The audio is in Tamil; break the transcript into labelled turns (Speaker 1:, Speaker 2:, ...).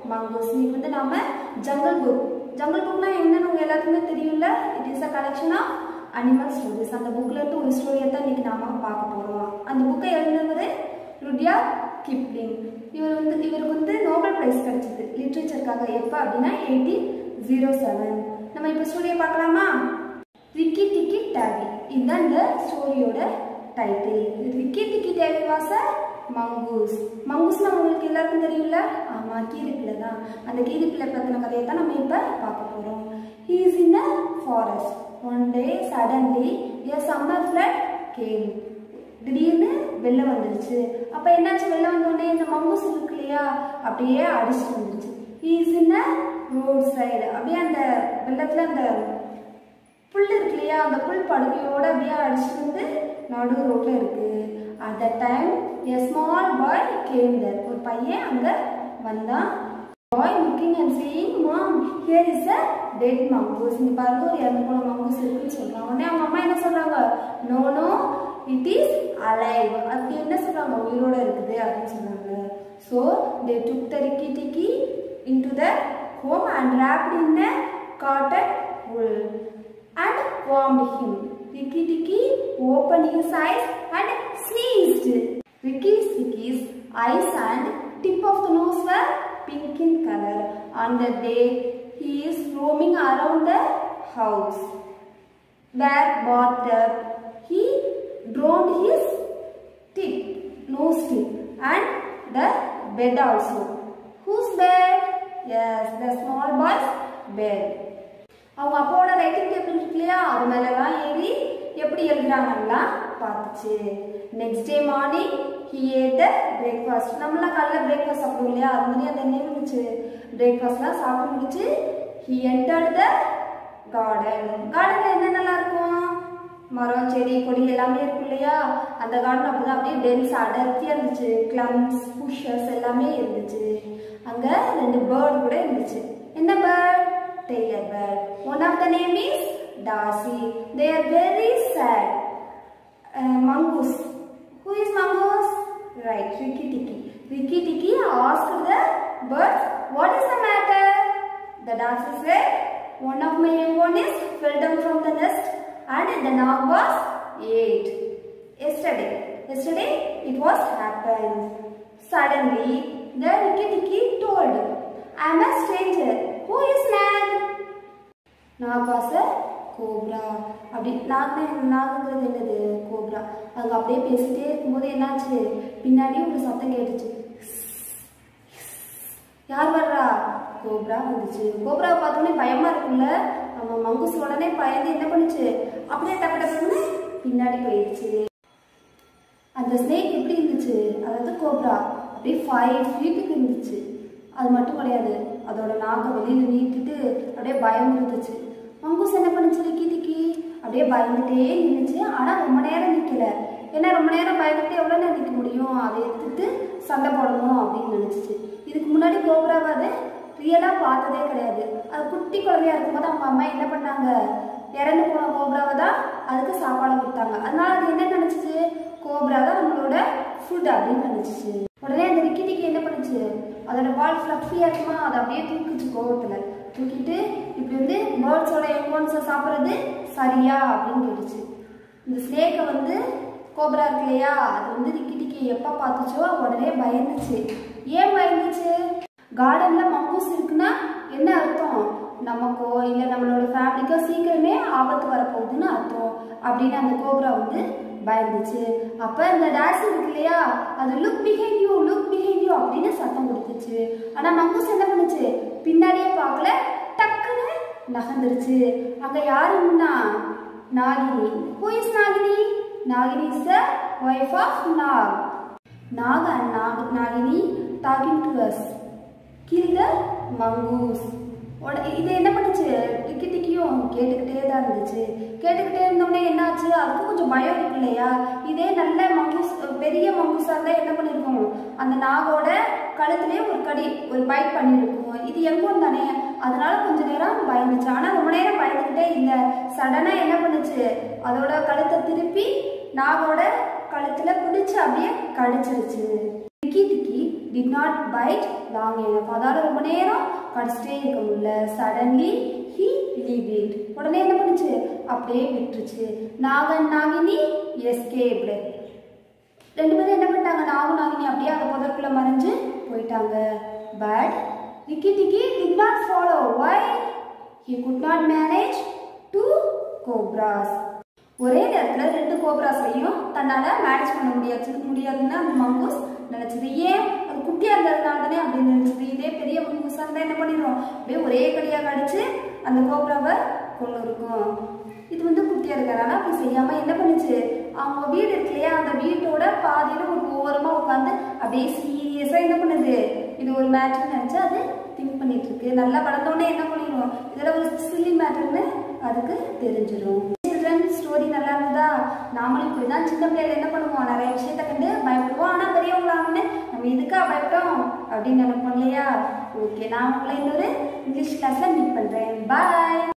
Speaker 1: மங்கூஸ் இன்னைக்கு வந்து நாம ஜங்கல் புக் ஜங்கல் புக்னா என்னன்னு உங்க எல்லாத்துக்குமே தெரியும்ல it is a collection of animal stories அந்த புக்ல இருந்து ஒரு ஸ்டோரியை தான் இன்னைக்கு நாம பார்க்க போறோம் அந்த புக்கை எழுதுனவர் ருட்யார்ட் கிப்ளிங் இவர் வந்து இவருக்கு வந்து நோபல் பிரைஸ் கிடைச்சது லிட்ரேச்சருக்காக எப்போ அப்படின்னா எயிட்டீன் ஜீரோ செவன் நம்ம இப்போ ஸ்டோரியை பார்க்கலாமா ரிக்கி டிக்கி டேவி இதுதான் இந்த ஸ்டோரியோட title Rikki Tikki Tavi was a mongoose மங்கூஸ்னா உங்களுக்கு எல்லாருக்கும் தெரியும்ல ஆமாம் கீரிப்பிள்ளை தான் அந்த கீரிப்பிள்ளை பற்றின கதையை தான் நம்ம இப்போ பார்க்க போகிறோம் he is in a forest one day suddenly a summer flood came திடீர்னு வெள்ளம் வந்துருச்சு அப்போ என்னாச்சு வெள்ளம் வந்தோடனே இந்த மங்கூஸ் இருக்கு இல்லையா அப்படியே அடிச்சுட்டு வந்துருச்சு இஸ் இன் ரோட் சைடு அப்படியே அந்த வெள்ளத்தில் அந்த புல் இருக்கு இல்லையா அந்த புல் படுக்கையோட அப்படியே அடிச்சுட்டு வந்து நடு ரோட்டில் இருக்கு at the time a small boy came there ஒரு பையன் அங்கே வந்தான் boy looking and seeing mom here is a dead mongoose இங்கே பாருங்க ஒரு இறந்து போன மங்கூஸ் இருக்குன்னு சொல்கிறாங்க உடனே அவங்க அம்மா என்ன சொல்கிறாங்க no no it is alive அப்படி என்ன சொல்கிறாங்க உயிரோட இருக்குது அப்படின்னு சொன்னாங்க so they took the Rikki Tikki into the home and wrapped in a cotton wool and warmed him. Ricky Ticky opened his eyes and sneezed. Ricky Ticky's eyes and tip of the nose were pink in color. On the day he is roaming around the house. Where bathed up, he drowned his tip, nose tip, and the bed also. Whose bed? Yes, the small boy's bed. அவங்க அப்பாவோட ரைட்டிங் டேபிள் இருக்கு இல்லையா அது மேலலாம் ஏறி எப்படி எழுதுறாங்கன்னா பார்த்துச்சு next day morning he ate breakfast நம்மளாம் காலைல பிரேக்ஃபாஸ்ட் சாப்பிடுவோம் இல்லையா அது மாதிரி அந்த என்ன இருந்துச்சு பிரேக்ஃபாஸ்ட்லாம் சாப்பிட்டு முடிச்சு ஹி என்டர்ட் த கார்டன் கார்டனில் என்னென்னலாம் இருக்கும் மரம் செடி கொடி எல்லாமே இருக்கும் இல்லையா அந்த கார்டன் அப்படிதான் அப்படியே டென்ஸ் அடர்த்தியாக இருந்துச்சு கிளம்ஸ் புஷஸ் எல்லாமே இருந்துச்சு அங்கே ரெண்டு பேர்ட் கூட இருந்துச்சு என்ன bird tailor bird one of the name is Darzee they are very sad mongoose who is mongoose right Rikki Tikki Rikki Tikki ask the birds what is the matter the Darzee said one of my young one is fell down from the nest and the knob was ate. Yesterday, yesterday it was happened. Suddenly, the Ricky Ticky told, I am a stranger. Who is Nag? Nag was a cobra அப்படி நாக்னா நாகுங்கிறது என்னது கோப்ரா அங்கே அப்படியே பேசிட்டே இருக்கும்போது என்னாச்சு பின்னாடி ஒரு சத்தம் கேட்டுச்சு யார் வர்றா கோப்ரா வந்துச்சு கோப்ராவை பார்த்தோன்னே பயமா இருக்குல்ல நம்ம மங்குஸ் உடனே பயந்து என்ன பண்ணுச்சு அப்படியே டக்கு டக்குன்னு பின்னாடி போயிடுச்சு அந்த ஸ்னேக் எப்படி இருந்துச்சு அதாவது கோப்ரா அப்படியே ஃபைவ் ஃபீட்டுக்கு இருந்துச்சு அது மட்டும் கிடையாது அதோட நாக்கை வெளியில் நீட்டிட்டு அப்படியே பயம் இருந்துச்சு மங்குஸ் என்ன பண்ணுச்சு டிக்கி டிக்கி அப்படியே பயந்துட்டே நின்றுச்சு ஆனால் ரொம்ப நேரம் நிற்கல ஏன்னா ரொம்ப நேரம் பயந்துட்டு எவ்வளோ நேரம் நிற்க முடியும் அதை எடுத்துட்டு சண்டை போடணும் அப்படின்னு நினச்சிச்சு இதுக்கு முன்னாடி கோப்ராவை அது ரியலாக பார்த்ததே கிடையாது அது குட்டி குழந்தையா இருக்கும்போது அவங்க அம்மா என்ன பண்ணாங்க இறந்து போன கோப்ராவை தான் அதுக்கு சாப்பாடு கொடுத்தாங்க அதனால அது என்ன நினச்சிச்சு கோப்ரா தான் நம்மளோட ஃபுட் அப்படின்னு நினச்சிச்சு உடனே அந்த ரிக்கி டிக்கி என்ன பண்ணுச்சு அதோட பால் ஃப்ளஃபியாக இருக்குமா அதை அப்படியே தூக்கிச்சு கோவத்தில் தூக்கிட்டு இப்படி வந்து பேர்ட்ஸோட எங்கோன்ஸை சாப்பிட்றது சரியா அப்படின்னு கேட்டுச்சு இந்த ஸ்னேக்கை வந்து கோப்ரா இருக்கு இல்லையா அது வந்து ரிக்கி டிக்கி எப்போ பார்த்துச்சோ உடனே பயந்துச்சு ஏன் பயந்துச்சு கார்டனில் மங்கூஸ் இருக்குன்னா என்ன அர்த்தம் நமக்கோ இல்லை நம்மளோட ஃபேமிலிக்கோ சீக்கிரமே ஆபத்து வரப்போகுதுன்னு அர்த்தம் அப்படின்னு அந்த கோப்ரா வந்து பயந்துச்சு அப்போ இந்த டாஸ் இருக்கு இல்லையா அது look behind you look behind you அப்படின்னு சத்தம் கொடுத்துச்சு ஆனால் மங்கூஸ் என்ன பண்ணுச்சு பின்னாடியே பார்க்கல டக்குன்னு நகர்ந்துருச்சு அங்கே யாருன்னா Nagini who is Nagini Nagini is the wife of Nag Nag and Nag Nagini talking to us kill the mongoose இது என்ன பண்ணுச்சு டிக்கி டிக்கியும் கேட்டுக்கிட்டே தான் இருந்துச்சு கேட்டுக்கிட்டே இருந்தோடனே என்னாச்சு அதுக்கும் கொஞ்சம் பயம் இருக்கு இல்லையா இதே நல்ல மங்கூஸ் பெரிய மங்கூஸாக இருந்தால் என்ன பண்ணியிருக்கோம் அந்த நாகோட கழுத்துலேயே ஒரு கடி ஒரு பைட் பண்ணியிருக்கும் இது எங்கும் தானே அதனால கொஞ்ச நேரம் பயந்துச்சு ஆனால் ரொம்ப நேரம் பயந்துக்கிட்டே இல்லை சடனாக என்ன பண்ணுச்சு அதோட கழுத்தை திருப்பி நாகோட கழுத்தில் பிடிச்சி அப்படியே கடிச்சிருச்சு Tikki Tikki did not bite long enough அதால ரொம்ப நேரம் கடிச்சிட்டே இருக்க முடியல சடன்லி ஹி லீவ் இட் உடனே என்ன பண்ணுச்சு அப்படியே விட்டுருச்சு நாகன் நாகினி எஸ்கேப்டு ரெண்டு பேரும் என்ன பண்ணிட்டாங்க நாகும் நாகினி அப்படியே அந்த புதற்குள்ள மறைஞ்சு போயிட்டாங்க but Tikki Tikki did not follow why he could not manage two cobras ஒரே நேரத்தில் ரெண்டு கோப்ராஸையும் தன்னால் மேனேஜ் பண்ண முடியாது முடியாதுன்னு அந்த மங்கூஸ் நினச்சது ஏன் அது குட்டியாக இருந்ததுனால தானே அப்படின்னு நினச்சது இதே பெரிய மங்கூஸாக இருந்தால் என்ன பண்ணிடும் அப்படியே ஒரே கடியாக கடிச்சு அந்த கோப்ராவை கொண்டு இருக்கும் இது வந்து குட்டியாக இருக்கிறனால அப்படி செய்யாமல் என்ன பண்ணுச்சு அவங்க வீடு இருக்கு இல்லையா அந்த வீட்டோட பாதியில் ஒரு ஓரமாக உட்காந்து அப்படியே சீரியஸாக என்ன பண்ணுது இது ஒரு மேட்ருன்னு நினச்சி அது திங்க் பண்ணிட்டு இருக்கு நல்லா வளர்ந்தோடனே என்ன பண்ணிடும் இதில் ஒரு சில்லி மேட்டர்னு அதுக்கு தெரிஞ்சிடும் சில்ட்ரன் ஸ்டோரி நல்லா இருந்ததா நாமளும் இப்படி தான் சின்ன பிள்ளைகள் என்ன பண்ணுவோம் நிறைய விஷயத்த கண்டு பயப்படுவோம் ஆனால் பெரியவங்களாகனு நம்ம இதுக்கா பயப்பட்டோம் அப்படின்னு நினைப்போம் இல்லையா ஓகே நான் உங்களை இன்னொரு இங்கிலீஷ் கிளாஸில் மீட் பண்ணுறேன் பாய்